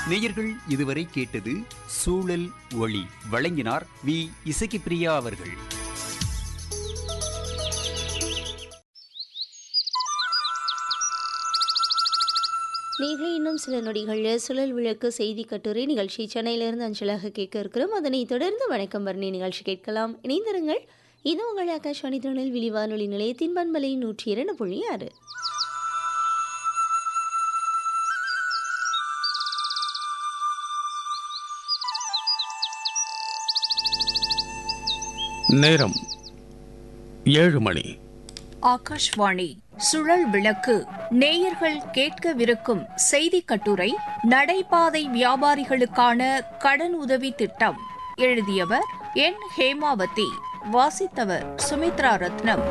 நேயர்கள் இதுவரை கேட்டது சூழல் ஒளி வழங்கினார் வி இசக்கிப்பிரியா அவர்கள் நீங்கள் இன்னும் சில நொடிகளில் சுழல் விளக்கு செய்தி கட்டுரை நிகழ்ச்சி சென்னையிலிருந்து அஞ்சலாக கேட்க இருக்கிறோம் அதனைத் தொடர்ந்து வணக்கம் வர்ணி நிகழ்ச்சி கேட்கலாம் இணைந்திருங்கள் இது உங்கள் ஆகாஷ்வாணி திருநெல்வேலி வானொலி நிலையத்தின் பண்பலை நூற்றி இரண்டு புள்ளி ஆறு நேரம் ஏழு மணி ஆகாஷ்வாணி சுழல் விளக்கு நேயர்கள் கேட்கவிருக்கும் செய்தி கட்டுரை நடைபாதை வியாபாரிகளுக்கான கடன் உதவி திட்டம் எழுதியவர் என் ஹேமாவதி வாசித்தவர் சுமித்ரா ரத்னம்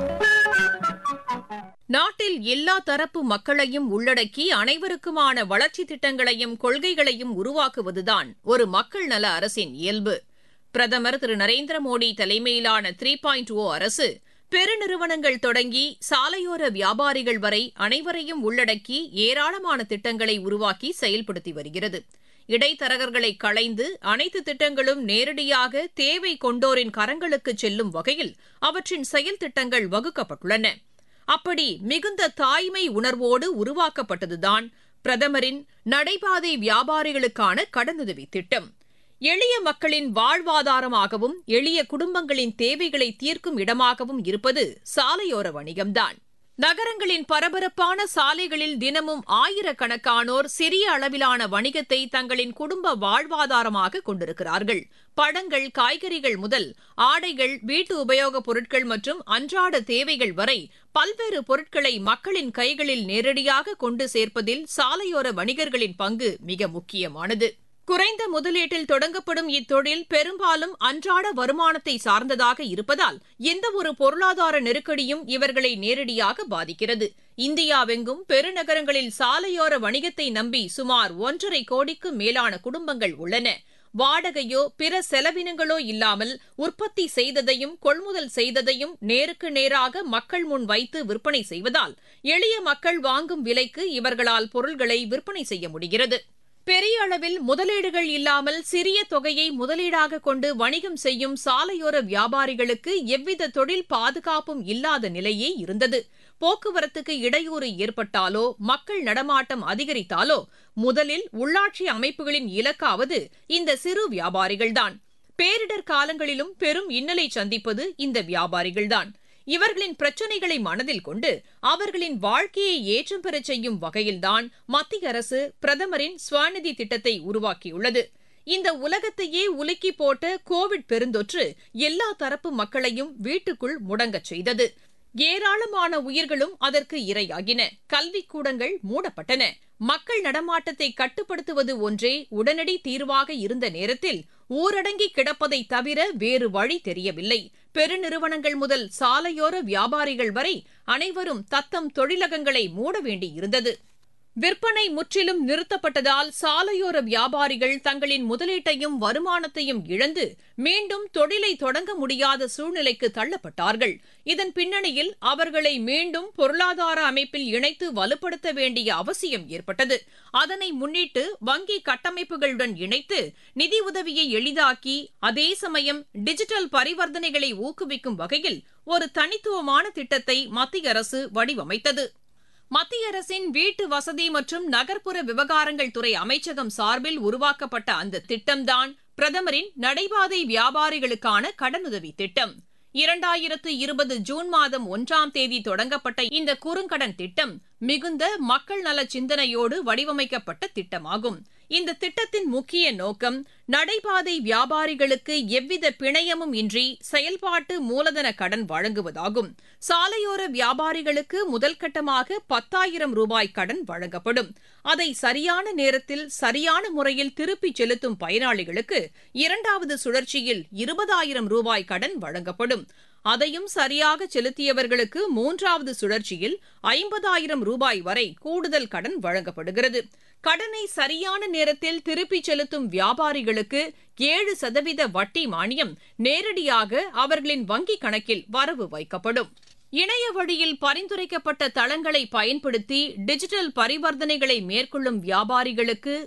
நாட்டில் எல்லா தரப்பு மக்களையும் உள்ளடக்கி அனைவருக்குமான வளர்ச்சி திட்டங்களையும் கொள்கைகளையும் உருவாக்குவதுதான் ஒரு மக்கள் நல அரசின் இயல்பு பிரதமர் திரு நரேந்திர மோடி தலைமையிலான த்ரீ பாயிண்ட் ஓ அரசு பெருநிறுவனங்கள் தொடங்கி சாலையோர வியாபாரிகள் வரை அனைவரையும் உள்ளடக்கி ஏராளமான திட்டங்களை உருவாக்கி செயல்படுத்தி வருகிறது இடைத்தரகர்களை களைந்து அனைத்து திட்டங்களும் நேரடியாக தேவை கொண்டோரின் கரங்களுக்கு செல்லும் வகையில் அவற்றின் செயல் திட்டங்கள் வகுக்கப்பட்டுள்ளன அப்படி மிகுந்த தாய்மை உணர்வோடு உருவாக்கப்பட்டதுதான் பிரதமரின் நடைபாதை வியாபாரிகளுக்கான கடனுதவி திட்டம் எளிய மக்களின் வாழ்வாதாரமாகவும் எளிய குடும்பங்களின் தேவைகளை தீர்க்கும் இடமாகவும் இருப்பது சாலையோர வணிகம்தான் நகரங்களின் பரபரப்பான சாலைகளில் தினமும் ஆயிரக்கணக்கானோர் சிறிய அளவிலான வணிகத்தை தங்களின் குடும்ப வாழ்வாதாரமாக கொண்டிருக்கிறார்கள் பழங்கள் காய்கறிகள் முதல் ஆடைகள் வீட்டு உபயோகப் பொருட்கள் மற்றும் அன்றாட தேவைகள் வரை பல்வேறு பொருட்களை மக்களின் கைகளில் நேரடியாக கொண்டு சேர்ப்பதில் சாலையோர வணிகர்களின் பங்கு மிக முக்கியமானது குறைந்த முதலீட்டில் தொடங்கப்படும் இத்தொழில் பெரும்பாலும் அன்றாட வருமானத்தை சார்ந்ததாக இருப்பதால் எந்தவொரு பொருளாதார நெருக்கடியும் இவர்களை நேரடியாக பாதிக்கிறது இந்தியாவெங்கும் பெருநகரங்களில் சாலையோர வணிகத்தை நம்பி சுமார் ஒன்றரை கோடிக்கும் மேலான குடும்பங்கள் உள்ளன வாடகையோ பிற செலவினங்களோ இல்லாமல் உற்பத்தி செய்ததையும் கொள்முதல் செய்ததையும் நேருக்கு நேராக மக்கள் முன் வைத்து விற்பனை செய்வதால் எளிய மக்கள் வாங்கும் விலைக்கு இவர்களால் பொருள்களை விற்பனை செய்ய முடிகிறது பெரிய அளவில் முதலீடுகள் இல்லாமல் சிறிய தொகையை முதலீடாக கொண்டு வணிகம் செய்யும் சாலையோர வியாபாரிகளுக்கு எவ்வித தொழில் பாதுகாப்பும் இல்லாத நிலையே இருந்தது போக்குவரத்துக்கு இடையூறு ஏற்பட்டாலோ மக்கள் நடமாட்டம் அதிகரித்தாலோ முதலில் உள்ளாட்சி அமைப்புகளின் இலக்காவது இந்த சிறு வியாபாரிகள்தான் பேரிடர் காலங்களிலும் பெரும் இன்னலை சந்திப்பது இந்த வியாபாரிகள்தான் இவர்களின் பிரச்சினைகளை மனதில் கொண்டு அவர்களின் வாழ்க்கையை ஏற்றம் பெறச் செய்யும் வகையில்தான் மத்திய அரசு பிரதமரின் ஸ்வநிதி திட்டத்தை உருவாக்கியுள்ளது இந்த உலகத்தையே உலுக்கி போட்ட கோவிட் பெருந்தொற்று எல்லா தரப்பு மக்களையும் வீட்டுக்குள் முடங்கச் செய்தது ஏராளமான உயிர்களும் அதற்கு இரையாகின கல்விக்கூடங்கள் மூடப்பட்டன மக்கள் நடமாட்டத்தை கட்டுப்படுத்துவது ஒன்றே உடனடி தீர்வாக இருந்த நேரத்தில் ஊரடங்கி கிடப்பதை தவிர வேறு வழி தெரியவில்லை பெருநிறுவனங்கள் முதல் சாலையோர வியாபாரிகள் வரை அனைவரும் தத்தம் தொழிலகங்களை மூட வேண்டியிருந்தது விற்பனை முற்றிலும் நிறுத்தப்பட்டதால் சாலையோர வியாபாரிகள் தங்களின் முதலீட்டையும் வருமானத்தையும் இழந்து மீண்டும் தொழிலை தொடங்க முடியாத சூழ்நிலைக்கு தள்ளப்பட்டார்கள் இதன் பின்னணியில் அவர்களை மீண்டும் பொருளாதார அமைப்பில் இணைத்து வலுப்படுத்த வேண்டிய அவசியம் ஏற்பட்டது அதனை முன்னிட்டு வங்கி கட்டமைப்புகளுடன் இணைத்து நிதி உதவியை எளிதாக்கி அதே சமயம் டிஜிட்டல் பரிவர்த்தனைகளை ஊக்குவிக்கும் வகையில் ஒரு தனித்துவமான திட்டத்தை மத்திய அரசு வடிவமைத்தது மத்திய அரசின் வீட்டு வசதி மற்றும் நகர்ப்புற விவகாரங்கள் துறை அமைச்சகம் சார்பில் உருவாக்கப்பட்ட அந்த திட்டம்தான் பிரதமரின் நடைபாதை வியாபாரிகளுக்கான கடனுதவி திட்டம் இரண்டாயிரத்து இருபது ஜூன் மாதம் ஒன்றாம் தேதி தொடங்கப்பட்ட இந்த குறுங்கடன் திட்டம் மிகுந்த மக்கள் நல சிந்தனையோடு வடிவமைக்கப்பட்ட திட்டமாகும் இந்த திட்டத்தின் முக்கிய நோக்கம் நடைபாதை வியாபாரிகளுக்கு எவ்வித பிணையமும் இன்றி செயல்பாட்டு மூலதன கடன் வழங்குவதாகும் சாலையோர வியாபாரிகளுக்கு முதல் கட்டமாக பத்தாயிரம் ரூபாய் கடன் வழங்கப்படும் அதை சரியான நேரத்தில் சரியான முறையில் திருப்பிச் செலுத்தும் பயனாளிகளுக்கு இரண்டாவது சுழற்சியில் இருபதாயிரம் ரூபாய் கடன் வழங்கப்படும் அதையும் சரியாக செலுத்தியவர்களுக்கு மூன்றாவது சுழற்சியில் ஐம்பதாயிரம் ரூபாய் வரை கூடுதல் கடன் வழங்கப்படுகிறது கடனை சரியான நேரத்தில் திருப்பிச் செலுத்தும் வியாபாரிகளுக்கு ஏழு சதவீத வட்டி மானியம் நேரடியாக அவர்களின் வங்கிக் கணக்கில் வரவு வைக்கப்படும் இணைய வழியில் பரிந்துரைக்கப்பட்ட தளங்களை பயன்படுத்தி டிஜிட்டல் பரிவர்த்தனைகளை மேற்கொள்ளும் வியாபாரிகளுக்கு